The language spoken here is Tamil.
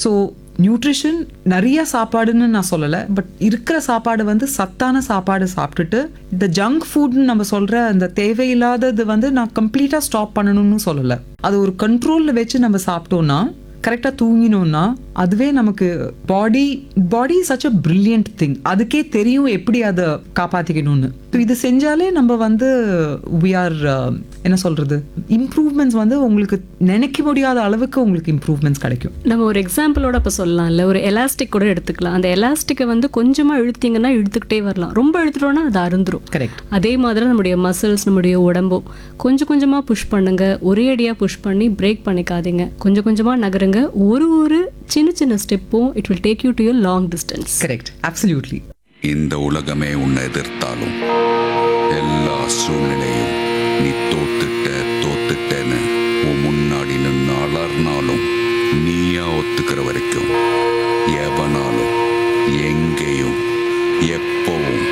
ஸோ நியூட்ரிஷன் நிறைய சாப்பாடுன்னு நான் சொல்லலை பட் இருக்கிற சாப்பாடு வந்து சத்தான சாப்பாடு சாப்பிட்டுட்டு இந்த ஜங்க் ஃபுட்னு நம்ம சொல்கிற அந்த தேவையில்லாதது வந்து நான் கம்ப்ளீட்டாக ஸ்டாப் பண்ணணும்னு சொல்லலை அது ஒரு கண்ட்ரோலில் வச்சு நம்ம சாப்பிட்டோம்னா கரெக்டாக தூங்கினோம்னா அதுவே நமக்கு body body such a brilliant thing அதுக்கே தெரியும் எப்படி அதை காப்பாற்றிக்கணும்னு ஸோ இது செஞ்சாலே நம்ம வந்து வி ஆர் என்ன சொல்கிறது இம்ப்ரூவ்மெண்ட்ஸ் வந்து உங்களுக்கு நினைக்க முடியாத அளவுக்கு உங்களுக்கு இம்ப்ரூவ்மெண்ட்ஸ் கிடைக்கும் நம்ம ஒரு எக்ஸாம்பிளோட இப்போ சொல்லலாம்ல ஒரு எலாஸ்டிக் கூட எடுத்துக்கலாம் அந்த எலாஸ்டிக்கை வந்து கொஞ்சமாக இழுத்தீங்கன்னா இழுத்துக்கிட்டே வரலாம் ரொம்ப இழுத்துட்டோம்னா அது அருந்துரும் கரெக்ட் அதே மாதிரி நம்முடைய மசில்ஸ் நம்முடைய உடம்பும் கொஞ்சம் கொஞ்சமாக புஷ் பண்ணுங்க ஒரே அடியாக புஷ் பண்ணி பிரேக் பண்ணிக்காதீங்க கொஞ்சம் கொஞ்சமாக நகருங்க ஒரு ஒரு சின்ன சின்ன ஸ்டெப்பும் it will take you to your long distance correct absolutely இந்த உலகமே உன்னை எதிர்த்தாலும் எல்லா சூழ்நிலையும் நீ தோத்துட்ட தோத்துட்டேன்னு உன் முன்னாடி நின்று அலர்னாலும் நீயா ஒத்துக்கிற வரைக்கும் எவனாலும் எங்க